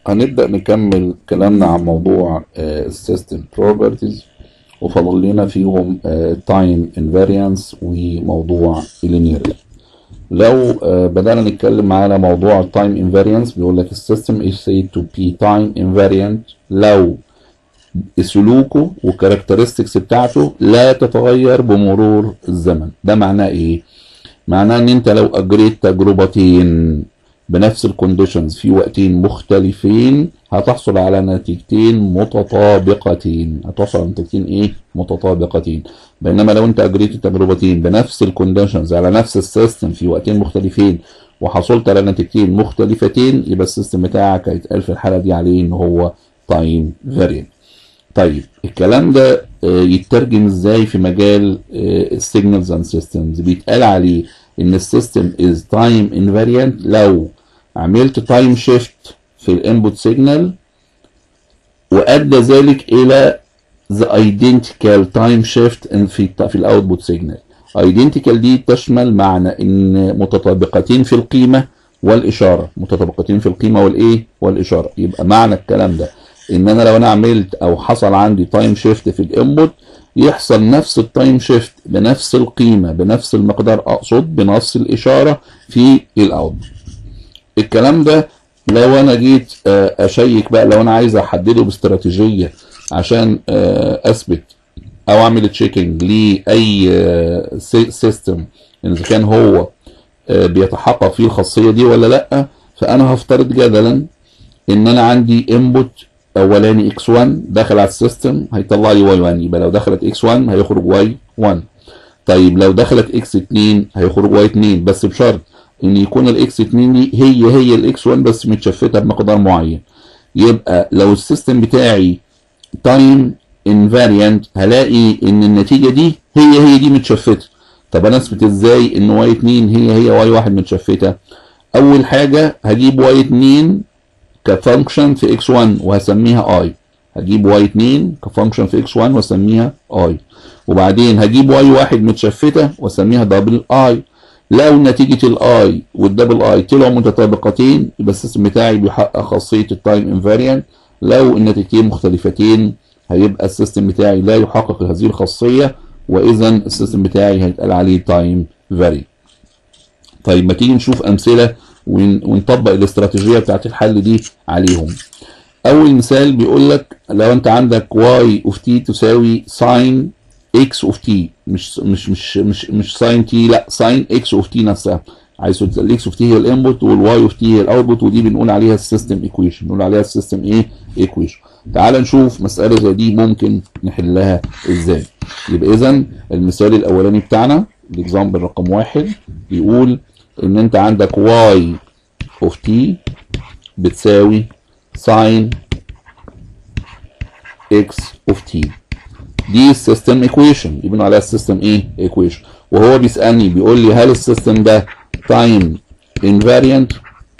هنبدأ نكمل كلامنا عن موضوع السيستم بروبرتيز وفضل لنا فيهم تايم انفاريانس وموضوع اللينيريتي لو آه، بدأنا نتكلم على موضوع التايم انفاريانس بيقول لك السيستم is said to be time invariant لو سلوكه والكاركترستكس بتاعته لا تتغير بمرور الزمن ده معناه ايه معناه ان انت لو اجريت تجربتين بنفس الكونديشنز في وقتين مختلفين هتحصل على نتيجتين متطابقتين هتحصل على نتيجتين ايه متطابقتين بينما لو انت اجريت التجربتين بنفس الكونديشنز على نفس السيستم في وقتين مختلفين وحصلت على نتيجتين مختلفتين يبقى السيستم بتاعك هيتقال في الحاله دي عليه ان هو تايم فاريانت طيب الكلام ده آه، يترجم ازاي في مجال السيجنالز اند سيستمز بيتقال عليه ان السيستم از تايم انفاريانت لو عملت تايم شيفت في الانبوت سيجنال وادى ذلك الى the identical time shift in في في الاوتبوت سيجنال identical دي تشمل معنى ان متطابقتين في القيمه والاشاره متطابقتين في القيمه والايه والاشاره يبقى معنى الكلام ده ان انا لو انا عملت او حصل عندي تايم شيفت في الانبوت يحصل نفس التايم شيفت بنفس القيمه بنفس المقدار اقصد بنفس الاشاره في الاوتبوت الكلام ده لو انا جيت آه، اشيك بقى لو انا عايز احدده باستراتيجيه عشان آه، اثبت او اعمل تشيكنج لاي سيستم اذا كان هو آه، بيتحقق فيه الخاصيه دي ولا لا فانا هفترض جدلا ان انا عندي انبوت اولاني اكس 1 دخل على السيستم هيطلع لي واي 1 يبقى لو دخلت اكس 1 هيخرج واي 1 طيب لو دخلت اكس 2 هيخرج واي 2 بس بشرط ان يكون الاكس 2 دي هي هي الاكس 1 بس متشفته بمقدار معين يبقى لو السيستم بتاعي تايم انفاريانت هلاقي ان النتيجه دي هي هي دي متشفته طب انا اثبت ازاي ان واي 2 هي هي واي 1 متشفته اول حاجه هجيب واي 2 كفانكشن في اكس 1 وهسميها اي هجيب واي 2 كفانكشن في اكس 1 واسميها اي وبعدين هجيب واي 1 متشفته واسميها دبل اي لو نتيجة الاي والدبل اي طلعوا متطابقتين يبقى السيستم بتاعي بيحقق خاصية التايم انفاريانت لو النتيجتين مختلفتين هيبقى السيستم بتاعي لا يحقق هذه الخاصية واذا السيستم بتاعي هيتقال عليه تايم فاري طيب ما تيجي نشوف امثلة ون- ونطبق الاستراتيجية بتاعت الحل دي عليهم اول مثال بيقول لك لو انت عندك y اوف t تساوي ساين x اوف t مش مش مش مش مش ساين t لا ساين x اوف t نفسها عايز الاكس اوف تي هي الانبوت والواي اوف تي هي الاوتبوت ودي بنقول عليها السيستم ايكويشن بنقول عليها السيستم ايه ايكويشن تعال نشوف مساله زي دي ممكن نحلها ازاي يبقى اذا المثال الاولاني بتاعنا الاكزامبل رقم واحد بيقول ان انت عندك واي اوف تي بتساوي ساين اكس اوف تي دي السيستم ايكويشن يبقى عليها السيستم ايه ايكويشن وهو بيسالني بيقول لي هل السيستم ده تايم انفاريانت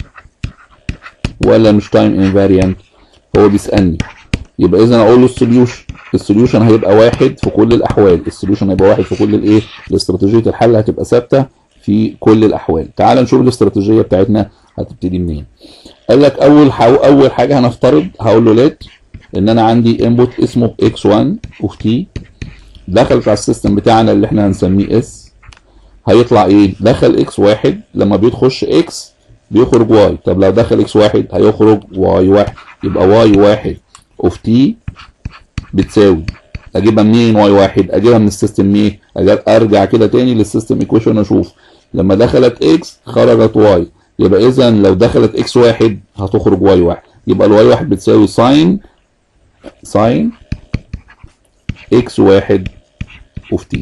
ولا مش تايم انفاريانت هو بيسالني يبقى اذا اقول له السوليوشن السوليوشن هيبقى واحد في كل الاحوال السوليوشن هيبقى واحد في كل الايه الاستراتيجيه الحل هتبقى ثابته في كل الاحوال تعال نشوف الاستراتيجيه بتاعتنا هتبتدي منين قال لك اول حو... اول حاجه هنفترض هقول له ليت ان انا عندي انبوت اسمه x1 اوف تي دخلت على السيستم بتاعنا اللي احنا هنسميه اس هيطلع ايه دخل اكس واحد لما بيخش اكس بيخرج واي طب لو دخل اكس واحد هيخرج واي واحد يبقى واي واحد اوف تي بتساوي اجيبها منين واي واحد اجيبها من السيستم ايه أجيب ارجع كده تاني للسيستم ايكويشن اشوف لما دخلت اكس خرجت واي يبقى اذا لو دخلت اكس واحد هتخرج واي واحد يبقى الواي واحد بتساوي ساين ساين اكس واحد اوف تي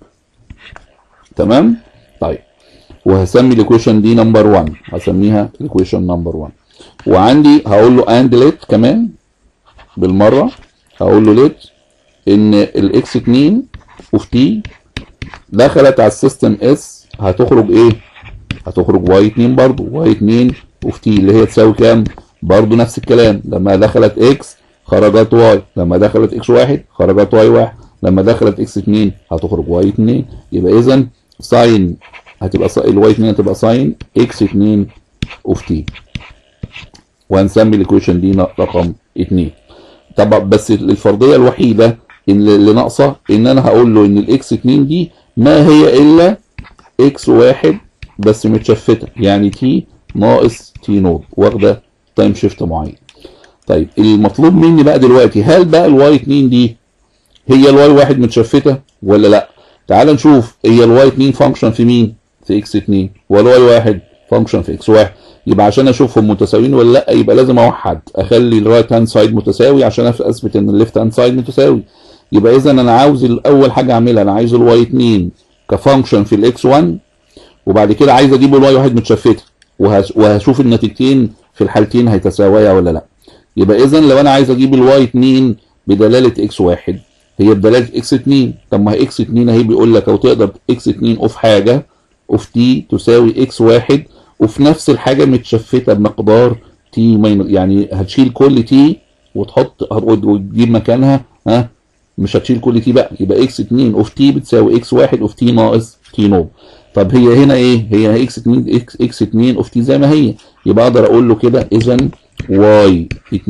تمام طيب وهسمي الايكويشن دي نمبر 1 هسميها الايكويشن نمبر 1 وعندي هقول له اند ليت كمان بالمره هقول له ليت ان الاكس 2 اوف تي دخلت على السيستم اس هتخرج ايه هتخرج واي 2 برضو واي 2 اوف تي اللي هي تساوي كام برضو نفس الكلام لما دخلت اكس خرجت واي لما دخلت اكس واحد خرجت واي واحد لما دخلت اكس 2 هتخرج واي 2 يبقى اذا ساين هتبقى الواي 2 هتبقى ساين اكس 2 اوف تي وهنسمي الايكويشن دي رقم 2 طبعا بس الفرضيه الوحيده اللي اللي ناقصه ان انا هقول له ان الاكس 2 دي ما هي الا اكس واحد بس متشفته يعني تي ناقص تي نود واخده تايم شيفت معين طيب المطلوب مني بقى دلوقتي هل بقى الواي 2 دي هي الواي واحد متشفته ولا لا تعال نشوف هي الواي 2 فانكشن في مين في اكس 2 والواي واحد فانكشن في اكس واحد يبقى عشان اشوفهم متساويين ولا لا يبقى لازم اوحد اخلي الرايت هاند سايد متساوي عشان اثبت ان الليفت هاند سايد متساوي يبقى اذا انا عاوز اول حاجه اعملها انا عايز الواي 2 كفانكشن في الاكس 1 وبعد كده عايز اجيب الواي واحد متشفته وهش- وهشوف النتيجتين في الحالتين هيتساويا ولا لا يبقى اذا لو انا عايز اجيب الواي 2 بدلاله اكس واحد هي بدلاله اكس 2 طب ما هي اكس 2 اهي بيقول لك او تقدر اكس 2 اوف حاجه اوف تي تساوي اكس واحد وفي نفس الحاجه متشفته بمقدار تي ماينس يعني هتشيل كل تي وتحط وتجيب مكانها ها مش هتشيل كل تي بقى يبقى اكس 2 اوف تي بتساوي اكس واحد اوف تي ناقص تي نوت طب هي هنا ايه هي اكس 2 اكس اكس 2 اوف تي زي ما هي يبقى اقدر اقول له كده اذا واي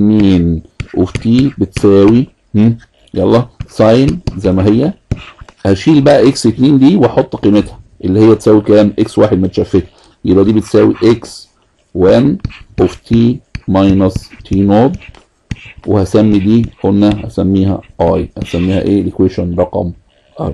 2 اوف تي بتساوي هم، يلا ساين زي ما هي هشيل بقى اكس 2 دي واحط قيمتها اللي هي تساوي كام اكس واحد متشفته يبقى دي بتساوي اكس 1 اوف تي ماينس تي نوت وهسمي دي قلنا هسميها اي هسميها ايه الايكويشن رقم اي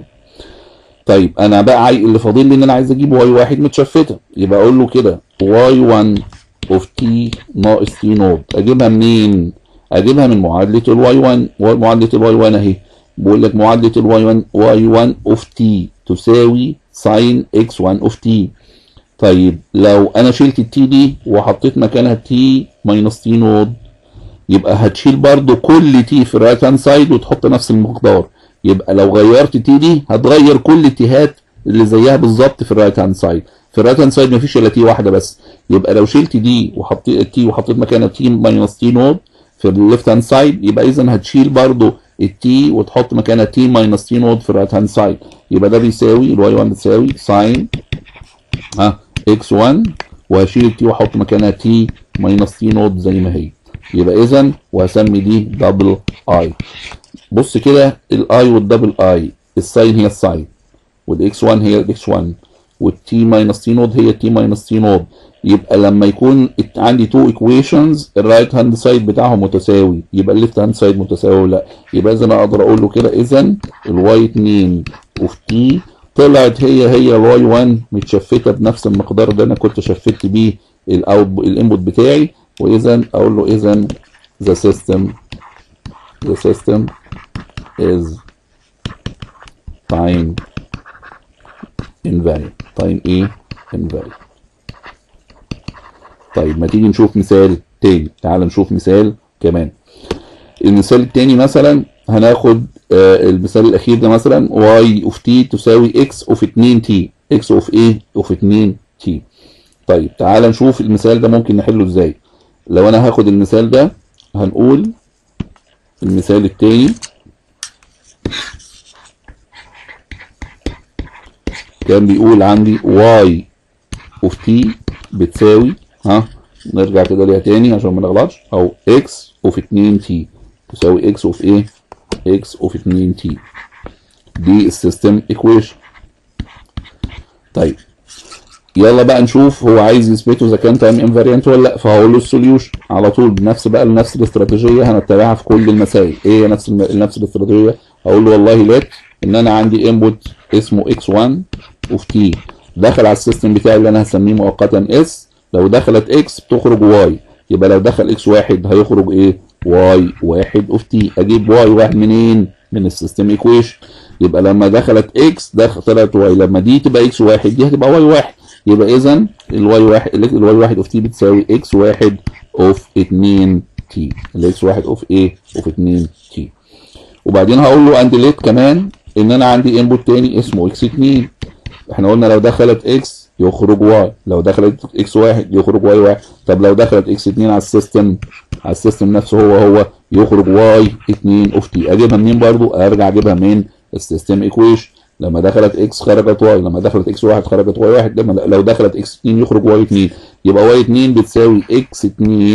طيب انا بقى عاي... اللي فاضل لي ان انا عايز اجيب واي واحد متشفته يبقى اقول له كده واي 1 اوف تي ناقص تي نوت اجيبها منين اجيبها من معادله الواي 1 معادله الواي 1 اهي بقول لك معادله الواي 1 واي 1 اوف تي تساوي ساين اكس 1 اوف تي طيب لو انا شلت التي دي وحطيت مكانها تي ماينس تي نود يبقى هتشيل برضو كل تي في الرايت هاند سايد وتحط نفس المقدار يبقى لو غيرت تي دي هتغير كل التيهات اللي زيها بالظبط في الرايت هاند سايد في الرايت هاند سايد مفيش الا تي واحده بس يبقى لو شلت دي وحطيت تي وحطيت مكانها تي ماينس تي نود في الليفت هاند سايد يبقى اذا هتشيل برضو التي وتحط مكانها تي ماينس تي نود في الرايت هاند سايد يبقى ده بيساوي الواي 1 بتساوي ساين ها اكس 1 وهشيل التي واحط مكانها تي ماينس تي نود زي ما هي يبقى اذا وهسمي دي دبل اي بص كده الاي والدبل اي الساين هي الساين والاكس 1 هي الاكس 1 والتي ماينس تي نود هي التي ماينس تي نود يبقى لما يكون ات- عندي تو ايكويشنز الرايت هاند سايد بتاعهم متساوي يبقى الليفت هاند سايد متساوي ولا لا يبقى اذا انا اقدر اقول له كده اذا الواي 2 اوف تي طلعت هي هي الواي 1 متشفته بنفس المقدار اللي انا كنت شفت بيه الاوت الانبوت بتاعي واذا اقول له اذا the system the system is time invariant time ايه invariant طيب ما تيجي نشوف مثال تاني تعال نشوف مثال كمان المثال التاني مثلا هناخد آه المثال الاخير ده مثلا y اوف t تساوي x اوف 2 t x اوف ايه اوف 2 t طيب تعال نشوف المثال ده ممكن نحله ازاي لو انا هاخد المثال ده هنقول المثال التاني كان بيقول عندي y اوف t بتساوي ها نرجع كده ليها تاني عشان ما نغلطش او x اوف 2 t تساوي x اوف ايه x اوف 2 t دي السيستم ايكويشن طيب يلا بقى نشوف هو عايز يثبته اذا كان تايم انفاريانت ولا لا فهقول له السوليوشن على طول بنفس بقى نفس الاستراتيجيه هنتبعها في كل المسائل ايه هي نفس الم... نفس الاستراتيجيه هقول له والله ليت ان انا عندي انبوت اسمه x1 اوف t دخل على السيستم بتاعي اللي انا هسميه مؤقتا s لو دخلت x بتخرج y يبقى لو دخل x واحد هيخرج ايه y واحد اوف t اجيب y واحد منين من السيستم ايكويشن يبقى لما دخلت x دخل طلعت y لما دي تبقى x واحد دي هتبقى y واحد يبقى اذا الواي واحد الواي واحد اوف تي بتساوي اكس واحد اوف 2 تي الاكس واحد اوف ايه اوف 2 تي وبعدين هقول له اند ليت كمان ان انا عندي انبوت تاني اسمه اكس 2 احنا قلنا لو دخلت اكس يخرج واي لو دخلت اكس واحد يخرج واي واحد طب لو دخلت اكس 2 على السيستم على السيستم نفسه هو هو يخرج واي 2 اوف تي اجيبها منين برضو ارجع اجيبها من السيستم ايكويشن لما دخلت اكس خرجت واي لما دخلت اكس واحد خرجت واي واحد لما لو دخلت اكس 2 يخرج واي 2 يبقى واي 2 بتساوي اكس 2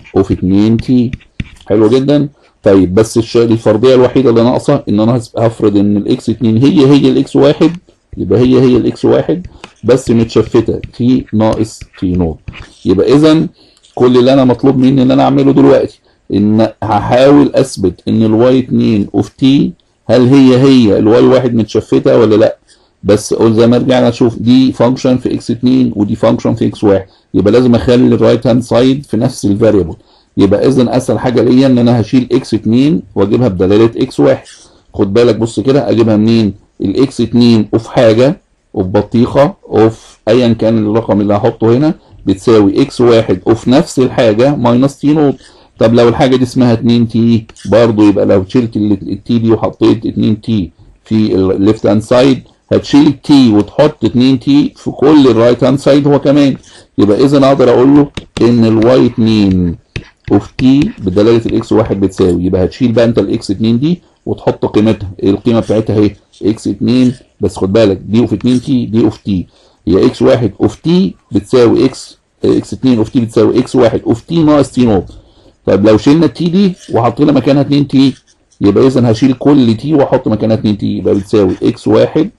اوف 2 تي حلو جدا طيب بس الش- الفرضيه الوحيده اللي ناقصه ان انا هس- هفرض ان الاكس 2 هي هي الاكس 1 يبقى هي هي الاكس 1 بس متشفته تي ناقص تي نوت يبقى اذا كل اللي انا مطلوب مني ان انا اعمله دلوقتي ان هحاول اثبت ان الواي 2 اوف تي هل هي هي الواي 1 متشفته ولا لا بس قول زي ما رجعنا نشوف دي فانكشن في اكس 2 ودي فانكشن في اكس 1 يبقى لازم اخلي الرايت هاند سايد في نفس الفاريبل يبقى اذا اسهل حاجه ليا ان انا هشيل اكس 2 واجيبها بدلاله اكس 1 خد بالك بص كده اجيبها منين الاكس 2 اوف حاجه اوف بطيخه اوف ايا كان الرقم اللي هحطه هنا بتساوي اكس 1 اوف نفس الحاجه ماينس تي نوت طب لو الحاجه دي اسمها 2 تي برضه يبقى لو شلت التي دي وحطيت 2 تي في الليفت هاند سايد هتشيل التي وتحط 2 تي في كل الرايت هاند سايد هو كمان يبقى اذا اقدر اقول له ان الواي 2 اوف تي بدلاله الاكس 1 بتساوي يبقى هتشيل بقى انت الاكس 2 دي وتحط قيمتها إيه القيمه بتاعتها اهي اكس 2 بس خد بالك دي اوف 2 تي دي اوف تي هي اكس 1 اوف تي بتساوي اكس اكس 2 اوف تي بتساوي اكس 1 اوف تي ناقص تي نوت طيب لو شلنا التي دي وحطينا مكانها 2 تي يبقى اذا هشيل كل تي واحط مكانها 2 تي يبقى بتساوي اكس 1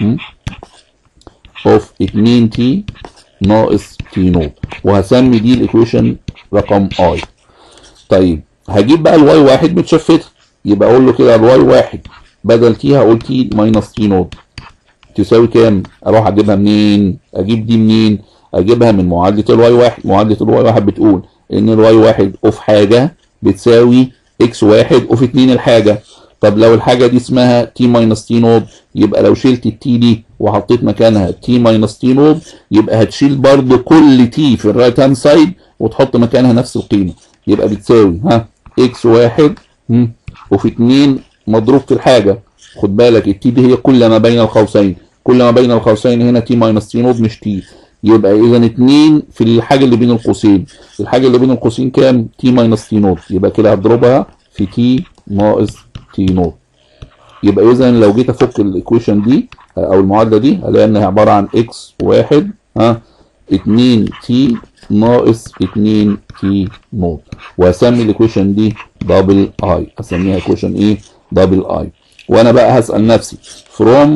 اوف 2 تي ناقص تي نوت وهسمي دي الايكويشن رقم اي طيب هجيب بقى الواي واحد متشفته يبقى اقول له كده الواي واحد بدل تي هقول تي ماينس تي نوت تساوي كام؟ اروح اجيبها منين؟ اجيب دي منين؟ اجيبها من معادله الواي واحد، معادله الواي واحد بتقول ان الواي واحد اوف حاجه بتساوي اكس واحد اوف اتنين الحاجه، طب لو الحاجه دي اسمها تي ماينس تي نوت يبقى لو شلت التي دي وحطيت مكانها تي ماينس تي نوت يبقى هتشيل برضو كل تي في الرايت هاند سايد وتحط مكانها نفس القيمه، يبقى بتساوي ها اكس واحد اوف اتنين مضروب في الحاجه خد بالك التي دي هي كل ما بين القوسين كل ما بين القوسين هنا تي ماينس تي نوت مش تي يبقى اذا 2 في الحاجه اللي بين القوسين الحاجه اللي بين القوسين كام تي ماينس تي نوت يبقى كده هضربها في تي ناقص تي نوت يبقى اذا لو جيت افك الايكويشن دي او المعادله دي هلاقي انها عباره عن اكس واحد ها 2 تي ناقص 2 تي نوت وهسمي الايكويشن دي دبل اي اسميها ايكويشن ايه دبل اي وانا بقى هسال نفسي فروم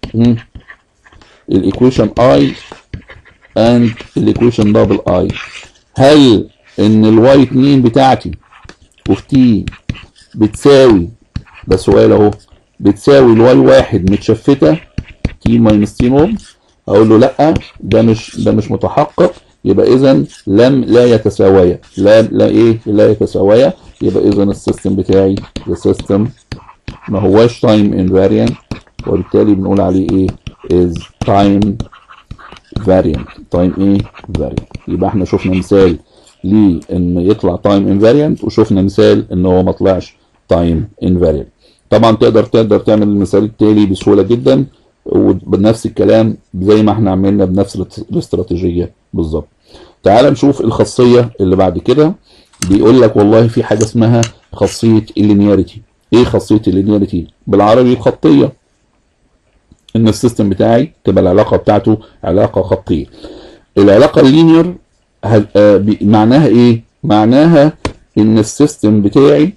الايكويشن اي اند الايكويشن دبل اي هل ان الواي 2 بتاعتي اوف تي بتساوي ده سؤال اهو بتساوي الواي واحد متشفته تي ماينس تي نوت اقول له لا ده مش ده مش متحقق يبقى اذا لم لا يتساويا لا لا ايه لا يتساويا يبقى اذا السيستم بتاعي السيستم ما هواش تايم انفاريانت وبالتالي بنقول عليه ايه is time variant time ايه variant يبقى احنا شفنا مثال ليه ان يطلع تايم انفاريانت وشفنا مثال ان هو ما طلعش تايم انفاريانت طبعا تقدر تقدر تعمل المثال التالي بسهوله جدا وبنفس الكلام زي ما احنا عملنا بنفس الاستراتيجيه بالظبط تعال نشوف الخاصيه اللي بعد كده بيقول لك والله في حاجه اسمها خاصيه اللينياريتي ايه خاصيه اللينياريتي بالعربي الخطيه ان السيستم بتاعي تبقى العلاقه بتاعته علاقه خطيه العلاقه اللينير معناها ايه معناها ان السيستم بتاعي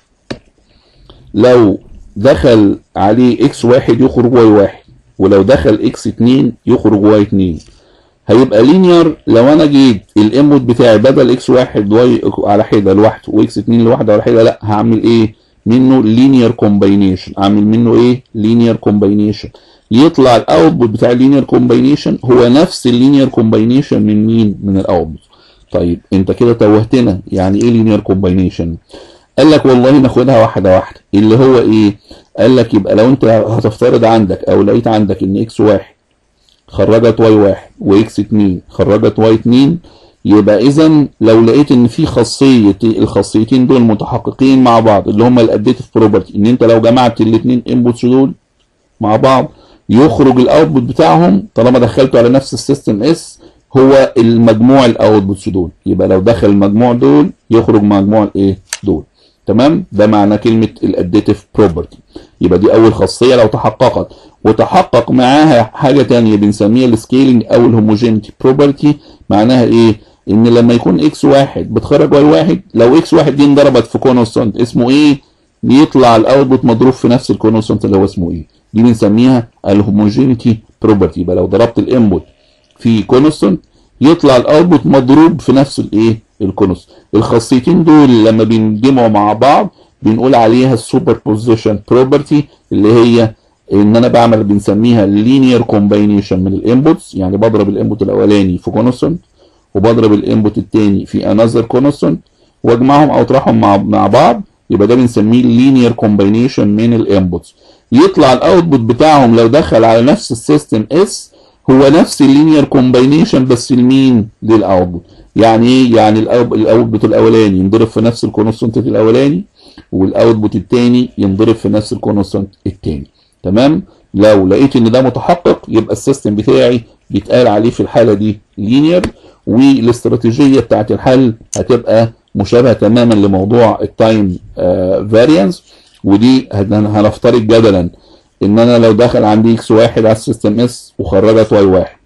لو دخل عليه اكس واحد يخرج واي واحد ولو دخل اكس اتنين يخرج واي اتنين هيبقى لينير لو انا جيت الانبوت بتاعي بدل اكس واحد واي على حده لوحده واكس اتنين لوحده على حده لا هعمل ايه منه لينير كومباينيشن اعمل منه ايه لينير كومباينيشن يطلع الاوتبوت بتاع اللينير كومباينيشن هو نفس اللينير كومباينيشن من مين من الاوتبوت طيب انت كده توهتنا يعني ايه لينير كومباينيشن قال لك والله ناخدها واحده واحده اللي هو ايه قال لك يبقى لو انت هتفترض عندك او لقيت عندك ان اكس واحد خرجت واي واحد واكس اتنين خرجت واي اتنين يبقى اذا لو لقيت ان في خاصيه الخاصيتين دول متحققين مع بعض اللي هم الاديتيف بروبرتي ان انت لو جمعت الاثنين انبوتس دول مع بعض يخرج الاوتبوت بتاعهم طالما دخلته على نفس السيستم اس هو المجموع الاوتبوتس دول يبقى لو دخل المجموع دول يخرج مجموع الايه دول تمام ده معنى كلمه الاديتيف بروبرتي يبقى دي اول خاصيه لو تحققت وتحقق معاها حاجه ثانيه بنسميها السكيلينج او الهوموجينيتي بروبرتي معناها ايه ان لما يكون اكس واحد بتخرج واي واحد لو اكس واحد دي انضربت في كونستانت اسمه ايه بيطلع الاوتبوت مضروب في نفس الكونستانت اللي هو اسمه ايه دي بنسميها الهوموجينيتي بروبرتي يبقى لو ضربت الانبوت في كونستانت يطلع الاوتبوت مضروب في نفس الايه الكونست الخاصيتين دول لما بينجمعوا مع بعض بنقول عليها السوبر بوزيشن بروبرتي اللي هي ان انا بعمل بنسميها لينير كومباينيشن من الانبوتس يعني بضرب الانبوت الاولاني في كونستانت وبضرب الانبوت الثاني في انذر كونستانت واجمعهم او اطرحهم مع مع بعض يبقى ده بنسميه لينير كومباينيشن من الانبوتس يطلع الاوتبوت بتاعهم لو دخل على نفس السيستم اس هو نفس اللينير كومباينيشن بس لمين للاوتبوت يعني ايه يعني الاوتبوت الاولاني ينضرب في نفس الكونستانت الاولاني والاوتبوت الثاني ينضرب في نفس الكونستانت الثاني تمام لو لقيت ان ده متحقق يبقى السيستم بتاعي بيتقال عليه في الحاله دي لينير والاستراتيجيه بتاعت الحل هتبقى مشابهه تماما لموضوع التايم فاريانس ودي هنفترض جدلا ان انا لو دخل عندي اكس واحد على السيستم اس وخرجت واي واحد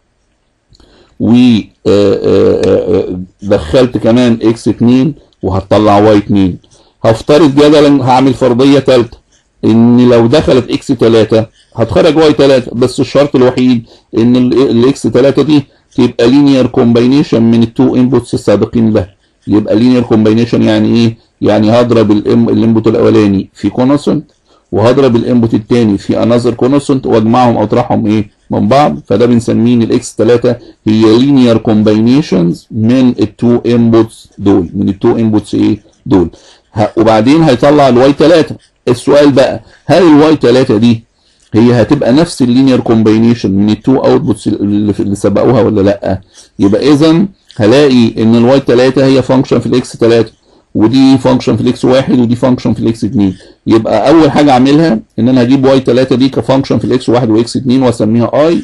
ودخلت كمان اكس اتنين وهتطلع واي اتنين هفترض جدلا هعمل فرضيه ثالثه ان لو دخلت اكس 3 هتخرج واي 3 بس الشرط الوحيد ان الاكس 3 دي تبقى لينير كومباينيشن من التو انبوتس السابقين لها يبقى لينير كومباينيشن يعني ايه يعني هضرب الانبوت الاولاني في كونستنت وهضرب الانبوت الثاني في انذر كونستنت واجمعهم او اطرحهم ايه من بعض فده بنسميه الاكس 3 هي لينير كومباينيشنز من التو انبوتس دول من التو انبوتس ايه دول وبعدين هيطلع الواي 3 السؤال بقى هل الواي 3 دي هي هتبقى نفس اللينير كومباينيشن من التو اوتبوتس اللي سبقوها ولا لا يبقى اذا هلاقي ان الواي 3 هي فانكشن في الاكس 3 ودي فانكشن في الاكس 1 ودي فانكشن في الاكس 2 يبقى اول حاجه اعملها ان انا هجيب واي 3 دي كفانكشن في الاكس 1 واكس 2 واسميها اي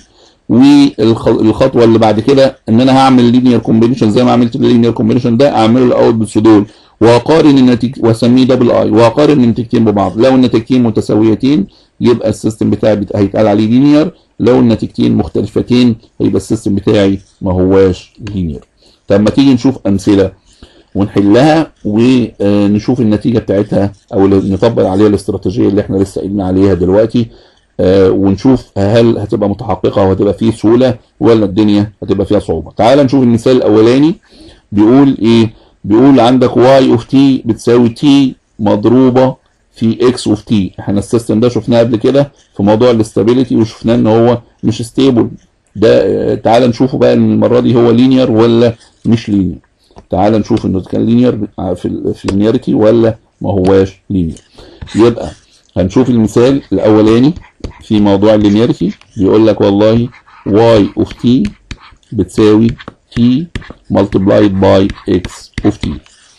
والخطوه اللي بعد كده ان انا هعمل لينير كومبينيشن زي ما عملت اللينير كومبينيشن ده اعمله الاوتبوتس دول واقارن النتيجه واسميه دبل اي واقارن النتيجتين ببعض لو النتيجتين متساويتين يبقى السيستم بتاعي هيتقال عليه لينير لو النتيجتين مختلفتين هيبقى السيستم بتاعي ما هواش لينير طب ما تيجي نشوف امثله ونحلها ونشوف النتيجه بتاعتها او نطبق عليها الاستراتيجيه اللي احنا لسه قايلين عليها دلوقتي ونشوف هل هتبقى متحققه وهتبقى فيه سهوله ولا الدنيا هتبقى فيها صعوبه تعال نشوف المثال الاولاني بيقول ايه بيقول عندك y اوف t بتساوي t مضروبه في x اوف t احنا السيستم ده شفناه قبل كده في موضوع الاستابيليتي وشفناه ان هو مش ستيبل ده تعال نشوفه بقى ان المره دي هو لينير ولا مش لينير تعال نشوف انه كان لينير في في اللينيرتي ولا ما هواش لينير يبقى هنشوف المثال الاولاني في موضوع اللينيرتي بيقول لك والله y اوف t بتساوي t multiplied by x of t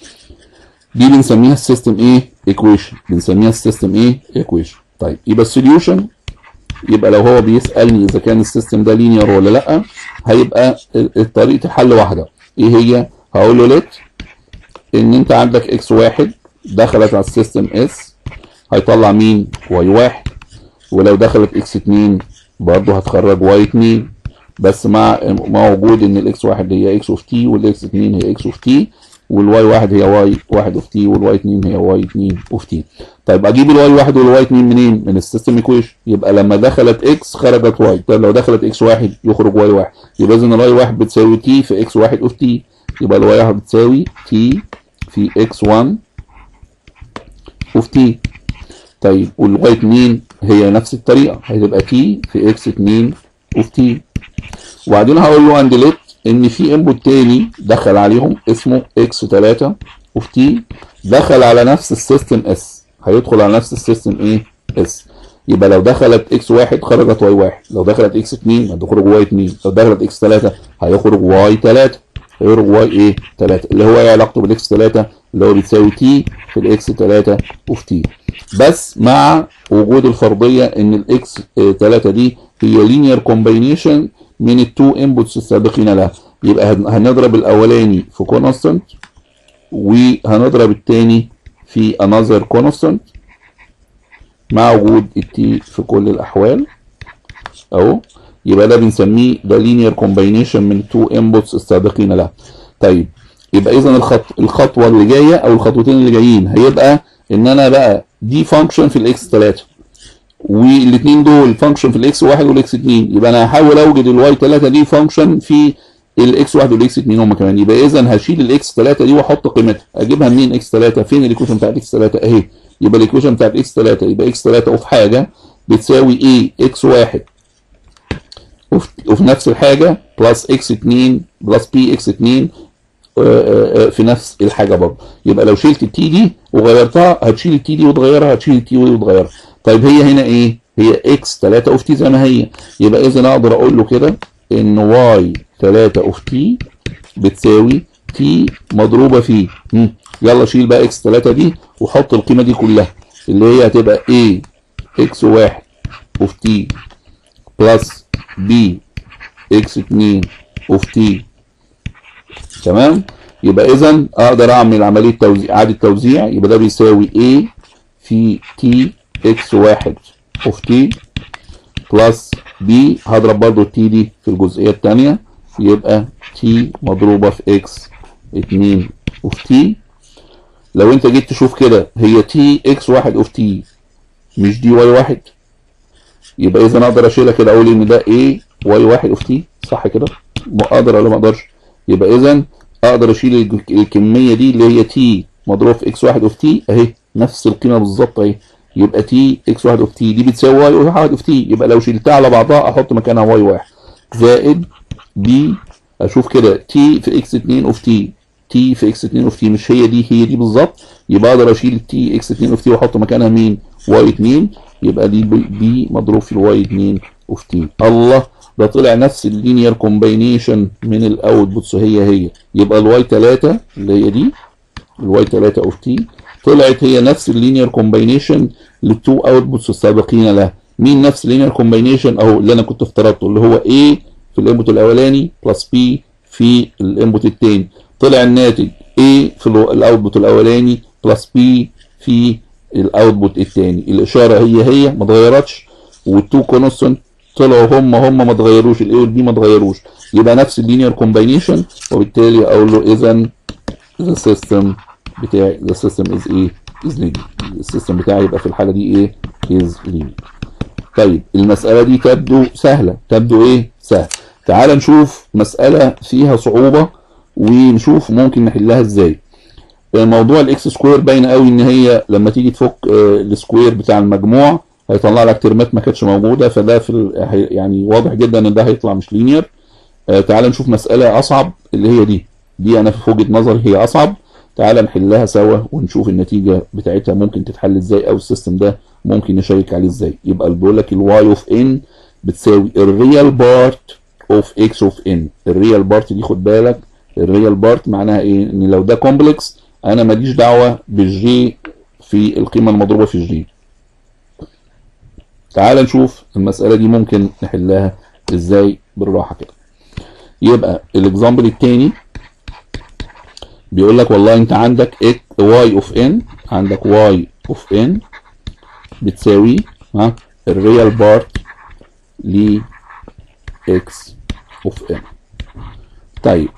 دي بنسميها السيستم ايه ايكويشن بنسميها السيستم ايه ايكويشن طيب يبقى السوليوشن يبقى لو هو بيسالني اذا كان السيستم ده لينير ولا لا هيبقى طريقه الحل واحده ايه هي هقول له ليت ان انت عندك اكس واحد دخلت على السيستم اس هيطلع مين واي واحد ولو دخلت اكس اتنين برضه هتخرج واي اتنين بس مع مع وجود ان الاكس واحد هي اكس اوف تي والاكس 2 هي اكس اوف تي والواي واحد هي واي واحد اوف تي والواي 2 هي واي 2 اوف تي طيب اجيب الواي واحد والواي 2 منين؟ من السيستم ايكويشن يبقى لما دخلت اكس خرجت واي طيب لو دخلت اكس واحد يخرج واي واحد يبقى اذا الواي واحد بتساوي تي في اكس واحد اوف تي يبقى الواي واحد بتساوي تي في اكس 1 اوف تي طيب والواي 2 هي نفس الطريقه هتبقى تي في اكس 2 اوف تي وبعدين هقول له عند ليت ان في انبوت تاني دخل عليهم اسمه اكس 3 اوف تي دخل على نفس السيستم اس هيدخل على نفس السيستم ايه اس يبقى لو دخلت اكس واحد خرجت واي واحد لو دخلت اكس 2 هتخرج واي 2 لو دخلت اكس 3 هيخرج واي 3 هيخرج واي ايه 3 اللي هو ايه علاقته بالاكس 3 اللي هو بتساوي تي في الاكس 3 اوف تي بس مع وجود الفرضيه ان الاكس 3 دي هي لينير كومباينيشن من التو انبوتس السابقين لها يبقى هنضرب الاولاني في كونستانت وهنضرب الثاني في انذر كونستانت مع وجود التي في كل الاحوال اهو يبقى ده بنسميه ده لينير كومباينيشن من التو انبوتس السابقين لها طيب يبقى اذا الخط الخطوه اللي جايه او الخطوتين اللي جايين هيبقى ان انا بقى دي فانكشن في الاكس 3 والاثنين دول فانكشن في الاكس 1 والاكس 2 يبقى انا هحاول اوجد الواي 3 دي فانكشن في الاكس 1 والاكس 2 هم كمان يبقى اذا هشيل الاكس 3 دي واحط قيمتها اجيبها منين اكس 3 فين الايكويشن بتاعت اكس 3 اهي يبقى الايكويشن بتاعت اكس 3 يبقى اكس 3 اوف حاجه بتساوي ايه اكس 1 وفي وفي نفس الحاجه بلس اكس 2 بلس بي اكس 2 في نفس الحاجه برضه يبقى لو شلت التي دي وغيرتها هتشيل التي دي وتغيرها هتشيل التي دي وتغيرها طيب هي هنا ايه هي اكس 3 اوف تي زي ما هي يبقى اذا اقدر اقول له كده ان واي 3 اوف تي بتساوي تي مضروبه في مم. يلا شيل بقى اكس 3 دي وحط القيمه دي كلها اللي هي هتبقى a اكس 1 اوف تي بلس بي اكس 2 اوف تي تمام يبقى اذا اقدر اعمل عمليه توزيع اعاده توزيع يبقى ده بيساوي a في تي اكس 1 اوف تي بلس بي هضرب برضو التي دي في الجزئيه الثانيه يبقى تي مضروبه في اكس 2 اوف تي لو انت جيت تشوف كده هي تي اكس 1 اوف تي مش دي واي 1 يبقى اذا اقدر اشيلها كده اقول ان ده ايه واي 1 اوف تي صح كده اقدر ولا ما اقدرش يبقى اذا اقدر اشيل الكميه دي اللي هي تي مضروب في اكس 1 اوف تي اهي نفس القيمه بالظبط اهي يبقى تي اكس 1 اوف تي دي بتساوي واي 1 اوف تي يبقى لو شلتها على بعضها احط مكانها واي 1 زائد بي اشوف كده تي في اكس 2 اوف تي تي في اكس 2 اوف تي مش هي دي هي دي بالظبط يبقى اقدر اشيل التي اكس 2 اوف تي واحط مكانها مين واي 2 يبقى دي بي مضروب في الواي 2 اوف تي الله ده طلع نفس اللينير كومباينيشن من الاوتبوتس هي هي يبقى الواي 3 اللي هي دي الواي 3 اوف تي طلعت هي نفس اللينير كومباينيشن للتو اوتبوتس السابقين لها مين نفس اللينير كومباينيشن اهو اللي انا كنت افترضته اللي هو A في الانبوت الاولاني بلس B في الانبوت الثاني طلع الناتج A في الاوتبوت الاولاني بلس B في الاوتبوت الثاني الاشاره هي هي ما اتغيرتش والتو كونستنت طلعوا هم هم ما اتغيروش الاي والبي ما اتغيروش يبقى نفس اللينير كومباينيشن وبالتالي اقول له اذا ذا سيستم بتاعي ذا سيستم از ايه از لينير السيستم بتاعي يبقى في الحاله دي ايه از لينير طيب المساله دي تبدو سهله تبدو ايه سهل تعال نشوف مساله فيها صعوبه ونشوف ممكن نحلها ازاي موضوع الاكس سكوير باين قوي ان هي لما تيجي تفك السكوير بتاع المجموع هيطلع لك ترمات ما كانتش موجوده فده في يعني واضح جدا ان ده هيطلع مش لينير تعال نشوف مساله اصعب اللي هي دي دي انا في وجهه نظري هي اصعب تعال نحلها سوا ونشوف النتيجه بتاعتها ممكن تتحل ازاي او السيستم ده ممكن نشارك عليه ازاي يبقى اللي بيقول لك الواي اوف ان بتساوي الريال بارت اوف اكس اوف ان الريال بارت دي خد بالك الريال بارت معناها ايه ان لو ده كومبلكس انا ماليش دعوه بالجي في القيمه المضروبه في الجي تعال نشوف المساله دي ممكن نحلها ازاي بالراحه كده يبقى الاكزامبل الثاني بيقول لك والله انت عندك واي اوف ان عندك واي اوف ان بتساوي ها الريال بارت ل اكس اوف ان طيب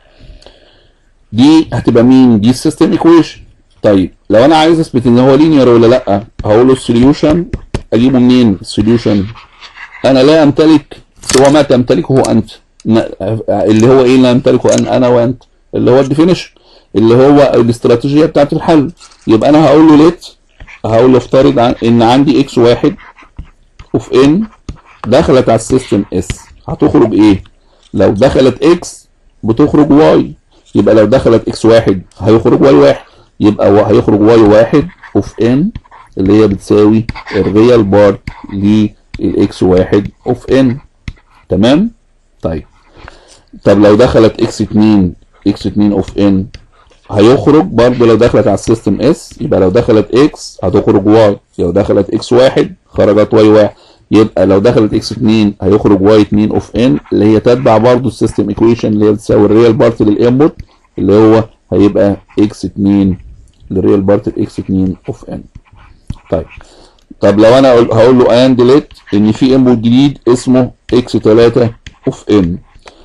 دي هتبقى مين دي السيستم ايكويشن طيب لو انا عايز اثبت ان هو لينير ولا لا هقول له السوليوشن اجيبه منين السوليوشن انا لا امتلك سوى ما تمتلكه انت اللي هو ايه اللي امتلكه انا انا وانت اللي هو الديفينيشن اللي هو الاستراتيجيه بتاعت الحل يبقى انا هقول له ليت هقول له افترض ان عندي اكس واحد اوف ان دخلت على السيستم اس هتخرج ايه لو دخلت اكس بتخرج واي يبقى لو دخلت اكس واحد هيخرج واي واحد يبقى هيخرج واي واحد اوف ان اللي هي بتساوي الريال بارت للاكس واحد اوف ان تمام طيب طب لو دخلت اكس 2 اكس 2 اوف ان هيخرج برضه لو دخلت على السيستم اس يبقى لو دخلت اكس هتخرج واي لو دخلت اكس واحد خرجت واي واحد يبقى لو دخلت اكس 2 هيخرج واي 2 اوف ان اللي هي تتبع برضه السيستم ايكويشن اللي هي بتساوي الريال بارت للانبوت اللي هو هيبقى اكس 2 الريال بارت الاكس 2 اوف ان طيب طب لو انا هقول له اند ليت ان في انبوت جديد اسمه اكس 3 اوف ان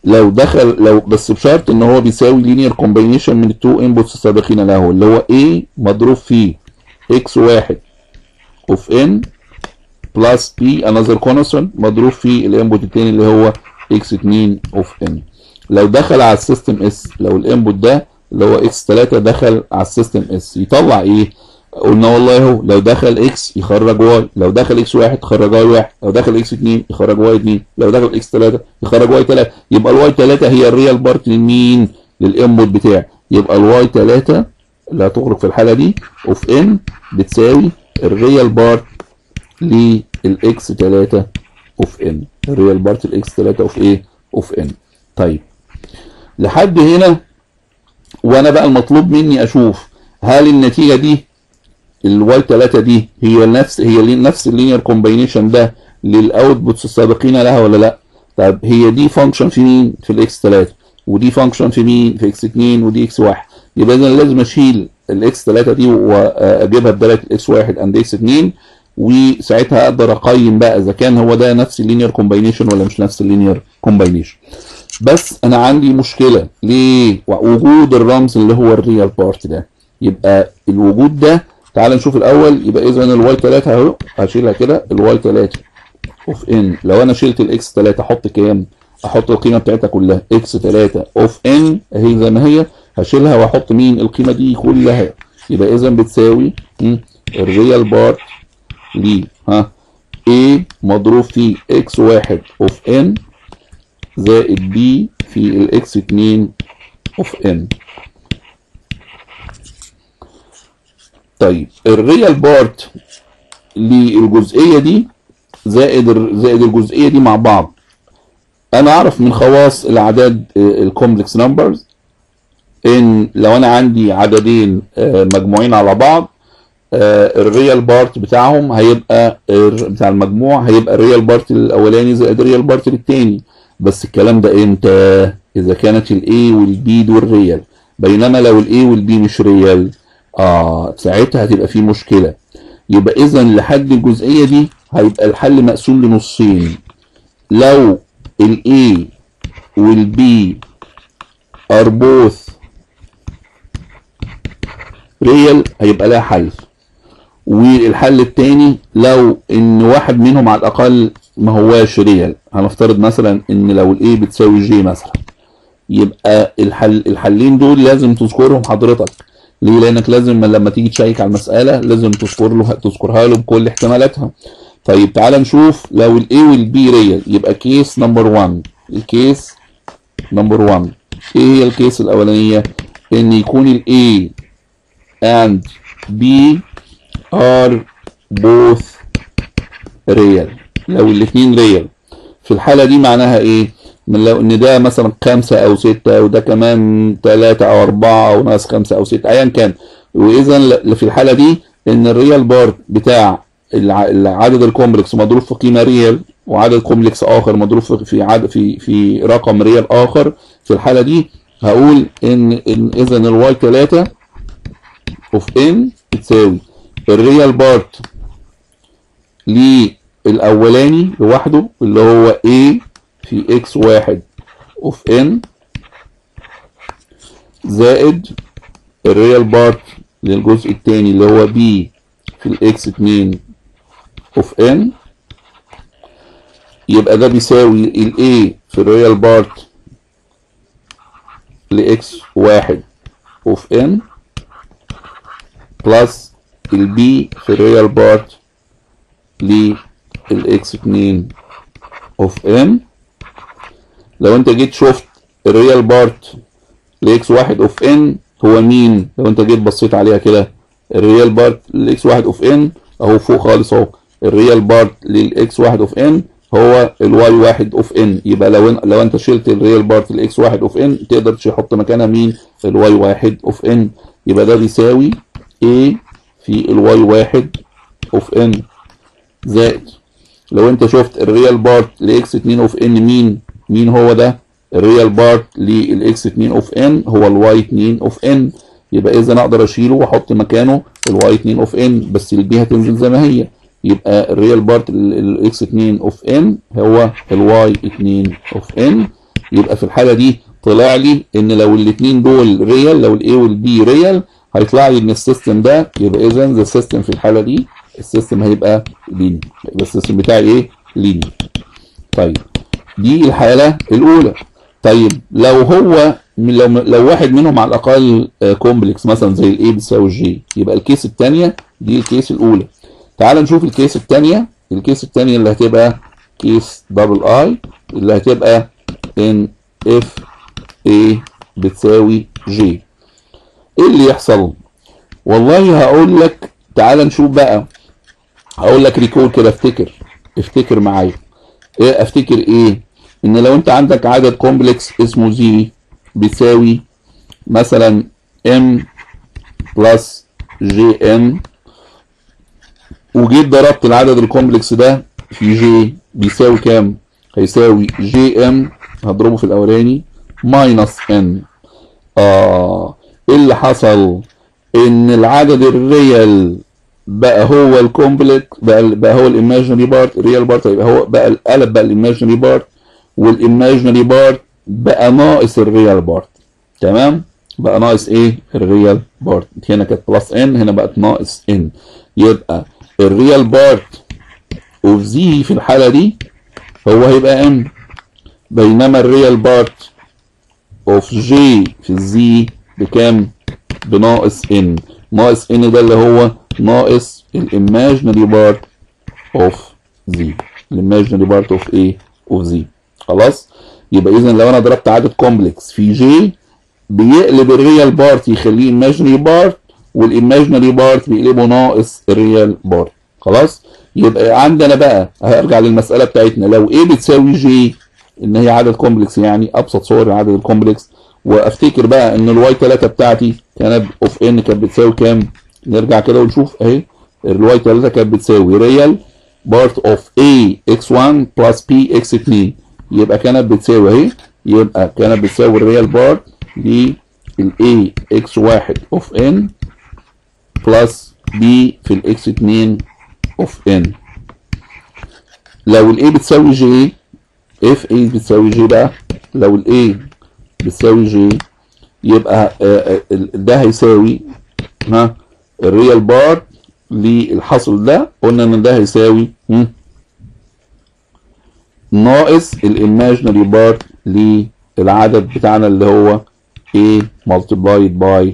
لو دخل لو بس بشرط ان هو بيساوي لينير كومبينيشن من التو انبوتس السابقين له اللي هو A مضروب في x1 اوف n بلس p another constant مضروب في الانبوت التاني اللي هو x2 اوف n لو دخل على السيستم اس لو الانبوت ده اللي هو x3 دخل على السيستم اس يطلع ايه قلنا والله اهو لو دخل x يخرج y لو دخل x1 يخرج y1 لو دخل x2 يخرج y2 لو دخل x3 يخرج y3 يبقى الواي 3 هي الريال بارت لمين للانبوت بتاعي يبقى الواي 3 اللي هتخرج في الحاله دي اوف n بتساوي الريال بارت للاكس 3 اوف n الريال بارت الاكس 3 اوف ايه اوف n طيب لحد هنا وانا بقى المطلوب مني اشوف هل النتيجه دي الواي 3 دي هي نفس هي نفس اللينير كومبينيشن ده للاوتبوتس السابقين لها ولا لا طب هي دي فانكشن في مين في الاكس 3 ودي فانكشن في مين في اكس 2 ودي اكس 1 يبقى اذا لازم اشيل الاكس 3 دي واجيبها بداله الاكس 1 اند اكس 2 وساعتها اقدر اقيم بقى اذا كان هو ده نفس اللينير كومبينيشن ولا مش نفس اللينير كومبينيشن بس انا عندي مشكله ليه وجود الرمز اللي هو الريال بارت ده يبقى الوجود ده تعال نشوف الاول يبقى اذا الواي 3 اهو هشيلها كده الواي 3 اوف ان لو انا شلت الاكس 3 احط كام احط القيمه بتاعتها كلها اكس 3 اوف ان اهي زي ما هي هشيلها واحط مين القيمه دي كلها يبقى اذا بتساوي الريال بارت ل ها A مضروب في x واحد اوف n زائد B في الاكس 2 اوف n طيب الريال بارت للجزئيه دي زائد زائد الجزئيه دي مع بعض انا اعرف من خواص الاعداد الكومبلكس نمبرز ان لو انا عندي عددين مجموعين على بعض الريال بارت بتاعهم هيبقى بتاع المجموع هيبقى الريال بارت الاولاني زائد الريال بارت الثاني بس الكلام ده امتى اذا كانت الاي والبي دول ريال بينما لو الاي والبي مش ريال اه ساعتها هتبقى في مشكله يبقى اذا لحد الجزئيه دي هيبقى الحل مقسوم لنصين لو الاي والبي ار بوث ريال هيبقى لها حل والحل التاني لو ان واحد منهم على الاقل ما هواش ريال هنفترض مثلا ان لو الاي بتساوي جي مثلا يبقى الحل الحلين دول لازم تذكرهم حضرتك ليه لانك لازم لما تيجي تشيك على المساله لازم تذكر له تذكرها له بكل احتمالاتها طيب تعال نشوف لو الاي والبي ريال يبقى كيس نمبر 1 الكيس نمبر 1 ايه هي الكيس الاولانيه ان يكون الاي and B are both real لو الاثنين real في الحالة دي معناها ايه من لو ان ده مثلا خمسة او ستة وده كمان تلاتة او اربعة او ناقص خمسة او ستة ايا كان واذا في الحالة دي ان الريال بارت بتاع العدد الكومبلكس مضروب في قيمة ريال وعدد كومبلكس اخر مضروب في عدد في في رقم ريال اخر في الحالة دي هقول ان, إن اذا الواي 3 اوف ان بتساوي الريال بارت للاولاني لوحده اللي هو a في x واحد اوف n زائد الريال بارت للجزء الثاني اللي هو b في الاكس 2 اوف n يبقى ده بيساوي ال a في الريال بارت لاكس واحد اوف n بلس البي في الريال بارت للاكس 2 اوف ام لو انت جيت شفت الريال بارت لاكس 1 اوف ان هو مين لو انت جيت بصيت عليها كده الريال بارت للاكس 1 اوف ان اهو فوق خالص اهو الريال بارت للاكس 1 اوف ان هو الواي 1 اوف ان يبقى لو لو انت شلت الريال بارت الاكس 1 اوف ان تقدر تحط مكانها مين الواي 1 اوف ان يبقى ده بيساوي A في الواي واحد اوف ان زائد لو انت شفت الريال بارت لاكس 2 اوف ان مين مين هو ده الريال بارت للاكس 2 اوف ان هو الواي 2 اوف ان يبقى اذا اقدر اشيله واحط مكانه الواي 2 اوف ان بس البي هتنزل زي ما هي يبقى الريال بارت الاكس 2 اوف ان هو الواي 2 اوف ان يبقى في الحاله دي طلع لي ان لو الاثنين دول ريال لو الاي والبي ريال هيطلع لي ان السيستم ده يبقى اذا السيستم في الحاله دي السيستم هيبقى لينير يبقى السيستم بتاعي ايه لينير طيب دي الحاله الاولى طيب لو هو من لو لو واحد منهم على الاقل كومبلكس مثلا زي الاي بتساوي الجي يبقى الكيس الثانيه دي الكيس الاولى تعال نشوف الكيس الثانيه الكيس الثانيه اللي هتبقى كيس دبل اي اللي هتبقى ان اف اي بتساوي جي ايه اللي يحصل والله هقول لك تعال نشوف بقى هقول لك ريكول كده افتكر افتكر معايا ايه افتكر ايه ان لو انت عندك عدد كومبلكس اسمه زي بيساوي مثلا ام بلس جي ام وجيت ضربت العدد الكومبلكس ده في جي بيساوي كام هيساوي جي ام هضربه في الاولاني ماينس ان اه ايه اللي حصل ان العدد الريال بقى هو الكومبلكس بقى, بقى هو الايماجينري بارت الريال بارت يبقى هو بقى القلب بقى الايماجينري بارت والايماجينري بارت بقى ناقص الريال بارت تمام بقى ناقص ايه الريال بارت هنا كانت بلس ان هنا بقت ناقص ان يبقى الريال بارت اوف زي في الحاله دي هو هيبقى ام بينما الريال بارت اوف جي في الزي بكام بناقص ان ناقص ان ده اللي هو ناقص الايماجينري بارت اوف زي الايماجينري بارت اوف ايه اوف زي خلاص يبقى اذا لو انا ضربت عدد كومبلكس في جي بيقلب الريال بارت يخليه ايماجينري بارت والايماجينري بارت بيقلبه ناقص الريال بارت خلاص يبقى عندنا بقى هرجع للمساله بتاعتنا لو ايه بتساوي جي ان هي عدد كومبلكس يعني ابسط صور عدد الكومبلكس وافتكر بقى ان الواي 3 بتاعتي كانت اوف ان كانت بتساوي كام نرجع كده ونشوف اهي الواي 3 كانت بتساوي ريال بارت اوف a x1 بلس b x2 يبقى كانت بتساوي اهي يبقى كانت بتساوي الريال بارت لل a x1 اوف n بلس b في ال x2 اوف n لو ال a بتساوي j اف a بتساوي j بقى لو ال a بتساوي j يبقى ده هيساوي ها الريال بارت للحصل ده قلنا ان ده هيساوي ناقص الايماجينري بارت للعدد بتاعنا اللي هو a multiplied by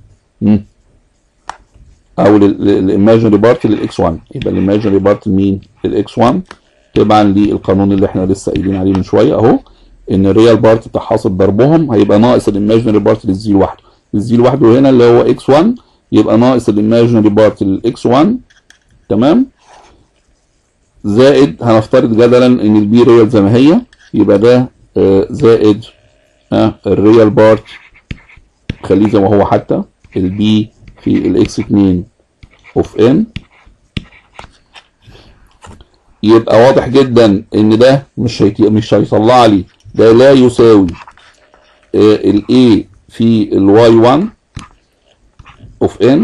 او الايماجينري بارت للاكس 1 يبقى الايماجينري بارت لمين للاكس 1 تبعا للقانون اللي احنا لسه قايلين عليه من شويه اهو ان الريال بارت بتاع حاصل ضربهم هيبقى ناقص الايماجينري بارت للزي لوحده الزي لوحده هنا اللي هو اكس 1 يبقى ناقص الايماجينري بارت للاكس 1 تمام زائد هنفترض جدلا ان البي ريال زي ما هي يبقى ده آه زائد آه الريال بارت خليه زي ما هو حتى البي في الاكس 2 اوف ان يبقى واضح جدا ان ده مش هيت... مش هيطلع لي ده لا يساوي آه الاي في الواي 1 اوف ان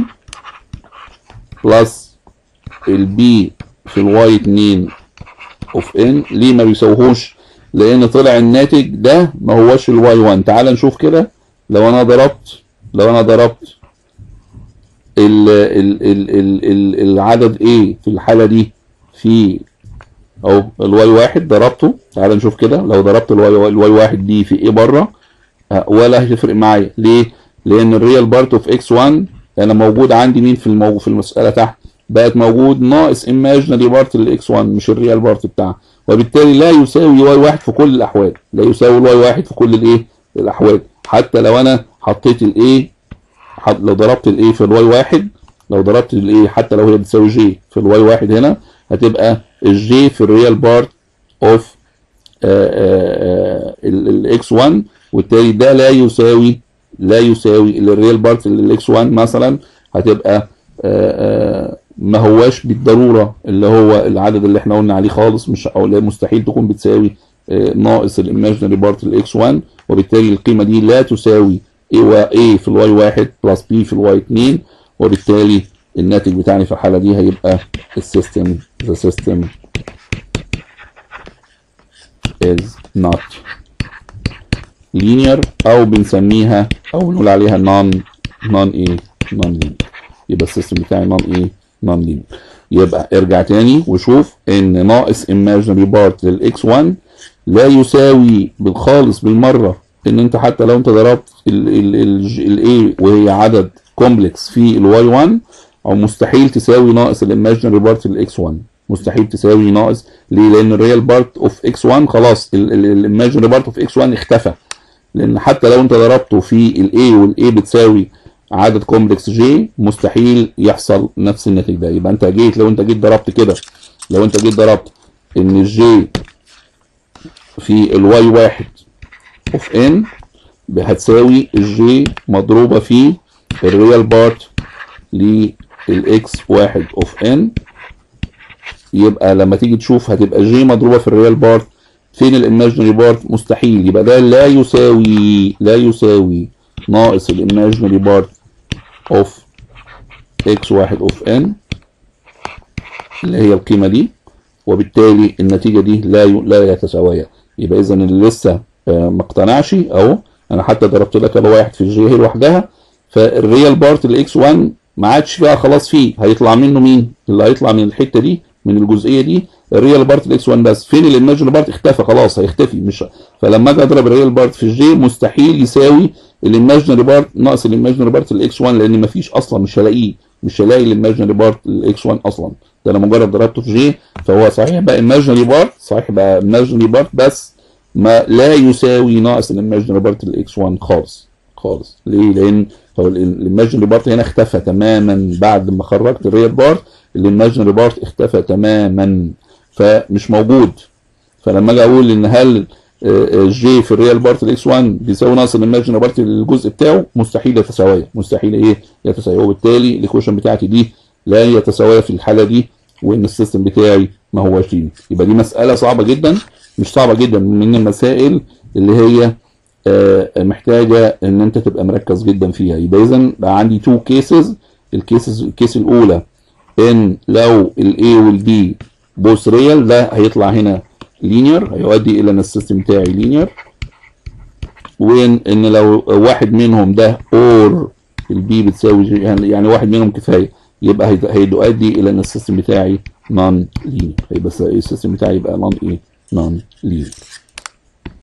بلس البي في الواي 2 اوف ان ليه ما بيساويهوش لان طلع الناتج ده ما هوش الواي 1 تعال نشوف كده لو انا ضربت لو انا ضربت ال ال ال ال ال العدد A في الحالة دي في اهو الواي واحد ضربته تعال نشوف كده لو ضربت الواي الواي واحد دي في A بره ولا هتفرق معايا ليه؟ لان الريال بارت اوف اكس 1 انا موجود عندي مين في الموجود في المسألة تحت بقت موجود ناقص ايماجينري بارت للاكس 1 مش الريال بارت بتاعها وبالتالي لا يساوي واي واحد في كل الاحوال لا يساوي الواي واحد في كل الايه الاحوال حتى لو انا حطيت الايه لو ضربت الايه في الواي واحد لو ضربت الايه حتى لو هي بتساوي جي في الواي واحد هنا هتبقى الجي في الريال بارت اوف الاكس 1 وبالتالي ده لا يساوي لا يساوي الريال بارت للاكس 1 مثلا هتبقى آآ آآ ما هواش بالضروره اللي هو العدد اللي احنا قلنا عليه خالص مش او مستحيل تكون بتساوي ناقص الايماجينري بارت للاكس 1 وبالتالي القيمه دي لا تساوي A و A في الواي 1 بلس B في الواي 2 وبالتالي الناتج بتاعي في الحاله دي هيبقى السيستم the system is not لينير او بنسميها او بنقول عليها نون نون ايه نون لينير يبقى السيستم بتاعي نون ايه نون لينير يبقى ارجع تاني وشوف ان ناقص imaginary بارت للاكس 1 لا يساوي بالخالص بالمره ان انت حتى لو انت ضربت الاي وهي عدد كومبلكس في الواي 1 او مستحيل تساوي ناقص الايماجينري بارت للاكس 1 مستحيل تساوي ناقص ليه؟ لان الريال بارت اوف اكس 1 خلاص الايماجينري بارت اوف اكس 1 اختفى لان حتى لو انت ضربته في الاي والاي بتساوي عدد كومبلكس جي مستحيل يحصل نفس الناتج ده يبقى انت جيت لو انت جيت ضربت كده لو انت جيت ضربت ان الجي في الواي واحد اوف ان هتساوي الجي مضروبه في الريال بارت للاكس واحد اوف ان يبقى لما تيجي تشوف هتبقى جي مضروبه في الريال بارت فين الايماجينري بارت مستحيل يبقى ده لا يساوي لا يساوي ناقص الايماجينري بارت اوف اكس واحد اوف ان اللي هي القيمه دي وبالتالي النتيجه دي لا ي... لا يتساويان يبقى اذا اللي لسه ما اقتنعش اهو انا حتى ضربت لك ابقى واحد في الجي هي لوحدها فالريال بارت الاكس 1 ما عادش فيها خلاص فيه هيطلع منه مين اللي هيطلع من الحته دي من الجزئيه دي الريال بارت الاكس 1 بس فين الايماجن بارت اختفى خلاص هيختفي مش فلما اجي اضرب الريال بارت في الجي مستحيل يساوي الايماجنري بارت ناقص الايماجنري بارت الاكس 1 لان مفيش اصلا مش هلاقيه مش هلاقي الايماجنري بارت الاكس 1 اصلا ده انا مجرد ضربته في جي فهو صحيح بقى ايماجنري بارت صحيح بقى ايماجنري بارت بس ما لا يساوي ناقص الايماجنري بارت الاكس 1 خالص خالص ليه لان هو الايماجنري بارت هنا اختفى تماما بعد ما خرجت الريال بارت الايماجنري بارت اختفى تماما فمش موجود فلما اجي اقول ان هل جي في الريال بارت الاكس 1 بيساوي ناقص الايماجنري بارت الجزء بتاعه مستحيل يتساويا مستحيل ايه يتساويا وبالتالي الايكويشن بتاعتي دي لا يتساويا في الحاله دي وان السيستم بتاعي ما هوش لينير يبقى دي مساله صعبه جدا مش صعبه جدا من المسائل اللي هي محتاجه ان انت تبقى مركز جدا فيها يبقى اذا بقى عندي تو كيسز الكيسز الكيس الاولى ان لو الاي والبي بوث ريال ده هيطلع هنا لينير هيؤدي الى ان السيستم بتاعي لينير وين ان لو واحد منهم ده اور البي بتساوي جي يعني واحد منهم كفايه يبقى هيؤدي الى ان السيستم بتاعي نون لينير هيبقى السيستم بتاعي يبقى نون ايه نون لينير